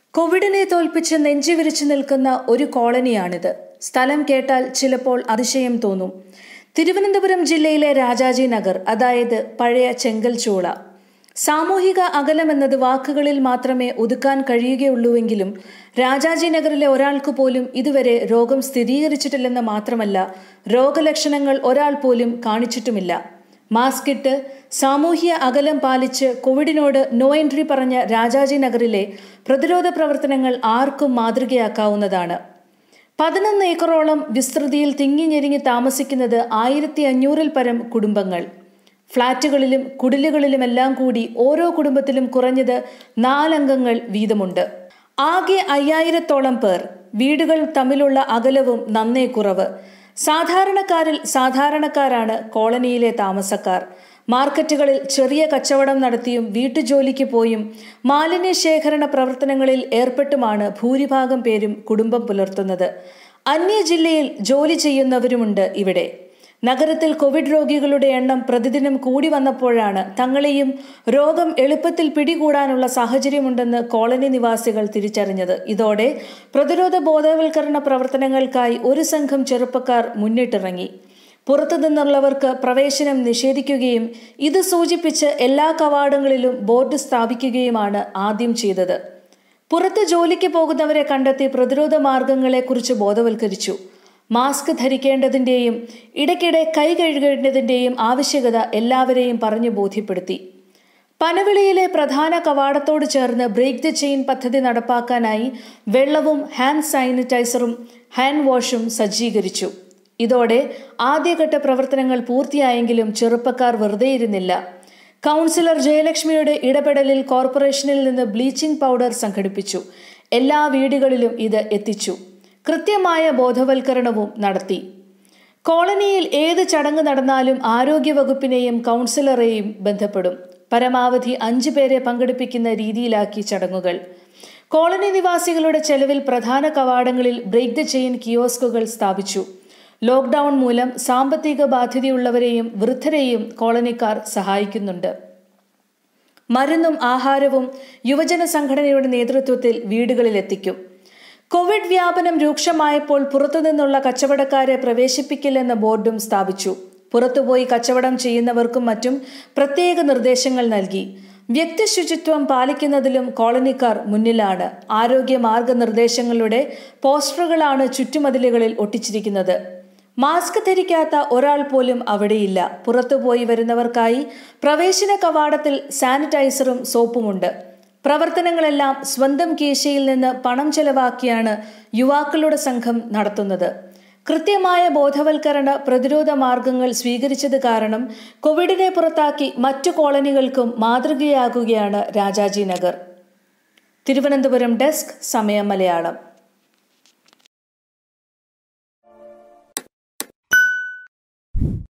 കോവിഡിനെ തോൽപ്പിച്ച് നെഞ്ചുവിരിച്ചു നിൽക്കുന്ന ഒരു കോളനിയാണിത് സ്ഥലം കേട്ടാൽ ചിലപ്പോൾ അതിശയം തോന്നും തിരുവനന്തപുരം ജില്ലയിലെ രാജാജി നഗർ അതായത് പഴയ ചെങ്കൽച്ചൂള സാമൂഹിക അകലം എന്നത് വാക്കുകളിൽ മാത്രമേ ഒതുക്കാൻ കഴിയുകയുള്ളൂവെങ്കിലും രാജാജി നഗറിലെ ഒരാൾക്ക് പോലും ഇതുവരെ രോഗം സ്ഥിരീകരിച്ചിട്ടില്ലെന്ന് മാത്രമല്ല രോഗലക്ഷണങ്ങൾ ഒരാൾ പോലും കാണിച്ചിട്ടുമില്ല മാസ്ക് ഇട്ട് സാമൂഹ്യ അകലം പാലിച്ച് കോവിഡിനോട് നോ എൻട്രി പറഞ്ഞ രാജാജി നഗറിലെ പ്രതിരോധ പ്രവർത്തനങ്ങൾ ആർക്കും മാതൃകയാക്കാവുന്നതാണ് പതിനൊന്ന് ഏക്കറോളം വിസ്തൃതിയിൽ തിങ്ങിഞ്ഞെരിങ്ങി താമസിക്കുന്നത് ആയിരത്തി അഞ്ഞൂറിൽ പരം കുടുംബങ്ങൾ ഫ്ളാറ്റുകളിലും കുടിലുകളിലുമെല്ലാം കൂടി ഓരോ കുടുംബത്തിലും കുറഞ്ഞത് നാലംഗങ്ങൾ വീതമുണ്ട് ആകെ അയ്യായിരത്തോളം പേർ വീടുകൾ തമ്മിലുള്ള അകലവും നന്നേ കുറവ് സാധാരണക്കാരിൽ സാധാരണക്കാരാണ് കോളനിയിലെ താമസക്കാർ മാർക്കറ്റുകളിൽ ചെറിയ കച്ചവടം നടത്തിയും വീട്ടുജോലിക്ക് പോയും മാലിന്യ ശേഖരണ പ്രവർത്തനങ്ങളിൽ ഏർപ്പെട്ടുമാണ് ഭൂരിഭാഗം പേരും കുടുംബം പുലർത്തുന്നത് അന്യ ജില്ലയിൽ ജോലി ചെയ്യുന്നവരുമുണ്ട് ഇവിടെ നഗരത്തിൽ കോവിഡ് രോഗികളുടെ എണ്ണം പ്രതിദിനം കൂടി വന്നപ്പോഴാണ് തങ്ങളെയും രോഗം എളുപ്പത്തിൽ പിടികൂടാനുള്ള സാഹചര്യമുണ്ടെന്ന് കോളനി നിവാസികൾ തിരിച്ചറിഞ്ഞത് ഇതോടെ പ്രതിരോധ ബോധവൽക്കരണ പ്രവർത്തനങ്ങൾക്കായി ഒരു സംഘം ചെറുപ്പക്കാർ മുന്നിട്ടിറങ്ങി പുറത്തു നിന്നുള്ളവർക്ക് പ്രവേശനം നിഷേധിക്കുകയും ഇത് സൂചിപ്പിച്ച് എല്ലാ കവാടങ്ങളിലും ബോർഡ് സ്ഥാപിക്കുകയുമാണ് ആദ്യം ചെയ്തത് പുറത്ത് ജോലിക്ക് പോകുന്നവരെ കണ്ടെത്തി പ്രതിരോധ മാർഗങ്ങളെക്കുറിച്ച് ബോധവൽക്കരിച്ചു മാസ്ക് ധരിക്കേണ്ടതിൻ്റെയും ഇടയ്ക്കിടെ കൈ കഴുകേണ്ടതിൻ്റെയും ആവശ്യകത എല്ലാവരെയും പറഞ്ഞു ബോധ്യപ്പെടുത്തി പനവിളിയിലെ പ്രധാന കവാടത്തോട് ചേർന്ന് ബ്രേക്ക് ദ ചെയിൻ പദ്ധതി നടപ്പാക്കാനായി വെള്ളവും ഹാൻഡ് സാനിറ്റൈസറും ഹാൻഡ് വാഷും സജ്ജീകരിച്ചു ഇതോടെ ആദ്യഘട്ട പ്രവർത്തനങ്ങൾ പൂർത്തിയായെങ്കിലും ചെറുപ്പക്കാർ വെറുതെ ഇരുന്നില്ല കൗൺസിലർ ജയലക്ഷ്മിയുടെ ഇടപെടലിൽ കോർപ്പറേഷനിൽ നിന്ന് ബ്ലീച്ചിംഗ് പൗഡർ സംഘടിപ്പിച്ചു എല്ലാ വീടുകളിലും ഇത് എത്തിച്ചു കൃത്യമായ ബോധവൽക്കരണവും നടത്തി കോളനിയിൽ ഏത് ചടങ്ങ് നടന്നാലും ആരോഗ്യവകുപ്പിനെയും കൗൺസിലറെയും ബന്ധപ്പെടും പരമാവധി അഞ്ചു പേരെ പങ്കെടുപ്പിക്കുന്ന രീതിയിലാക്കി ചടങ്ങുകൾ കോളനി നിവാസികളുടെ ചെലവിൽ പ്രധാന കവാടങ്ങളിൽ ബ്രേക്ക് ദ ചെയിൻ കിയോസ്കുകൾ സ്ഥാപിച്ചു ലോക്ക്ഡൌൺ മൂലം സാമ്പത്തിക ബാധ്യതയുള്ളവരെയും വൃദ്ധരെയും കോളനിക്കാർ സഹായിക്കുന്നുണ്ട് മരുന്നും ആഹാരവും യുവജന സംഘടനയുടെ നേതൃത്വത്തിൽ വീടുകളിലെത്തിക്കും കോവിഡ് വ്യാപനം രൂക്ഷമായപ്പോൾ പുറത്തുനിന്നുള്ള കച്ചവടക്കാരെ പ്രവേശിപ്പിക്കില്ലെന്ന ബോർഡും സ്ഥാപിച്ചു പുറത്തുപോയി കച്ചവടം ചെയ്യുന്നവർക്കും മറ്റും പ്രത്യേക നിർദ്ദേശങ്ങൾ നൽകി വ്യക്തി ശുചിത്വം പാലിക്കുന്നതിലും കോളനിക്കാർ മുന്നിലാണ് ആരോഗ്യ മാർഗനിർദ്ദേശങ്ങളുടെ പോസ്റ്ററുകളാണ് ചുറ്റുമതിലുകളിൽ ഒട്ടിച്ചിരിക്കുന്നത് മാസ്ക് ധരിക്കാത്ത ഒരാൾ പോലും അവിടെയില്ല പുറത്തുപോയി വരുന്നവർക്കായി പ്രവേശന കവാടത്തിൽ സാനിറ്റൈസറും സോപ്പുമുണ്ട് പ്രവർത്തനങ്ങളെല്ലാം സ്വന്തം കീശയിൽ നിന്ന് പണം ചെലവാക്കിയാണ് യുവാക്കളുടെ സംഘം നടത്തുന്നത് കൃത്യമായ ബോധവൽക്കരണ പ്രതിരോധ മാർഗങ്ങൾ സ്വീകരിച്ചത് കാരണം കോവിഡിനെ പുറത്താക്കി മറ്റു കോളനികൾക്കും മാതൃകയാകുകയാണ് രാജാജി നഗർ തിരുവനന്തപുരം ഡെസ്ക് സമയം മലയാളം